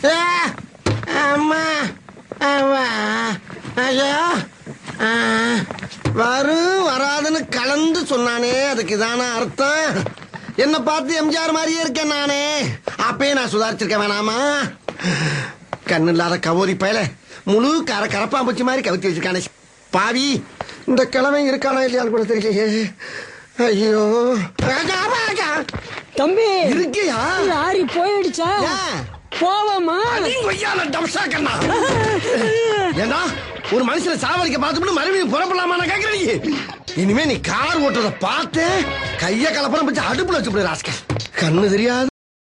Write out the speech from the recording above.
ஏ, அம்மா அம்மா ஐயோ ஆ, வரும் வராதுன்னு கலந்து சொன்னானே அதுக்கு இதான அர்த்தம் என்ன பார்த்து எம்ஜிஆர் மாதிரியே இருக்கேன் நானே அப்பயே நான் சுதாரிச்சிருக்கேன் வேணாமா கண்ணு இல்லாத கவோரி பயல முழு கர கரப்பாம்பூச்சி மாதிரி கவுத்தி வச்சிருக்கானே பாவி இந்த கிழமை இருக்கானா இல்லையான்னு கூட தெரியலையே ஐயோ ஆகா, ஆகா. தம்பி இருக்கியா லாரி போயிடுச்சா ஏன்? போவோமா கொய்யால டம்சா கண்ணா ஏண்டா ஒரு மனுஷனை சாவடிக்க பார்த்துட்டு மறுபடியும் புறப்படலாமா நான் கேக்குறேன் நீ இனிமே நீ கார் ஓட்டுறத பார்த்து கைய கலப்படம் வச்சு அடுப்புல வச்சு ராஸ்கல் கண்ணு தெரியாது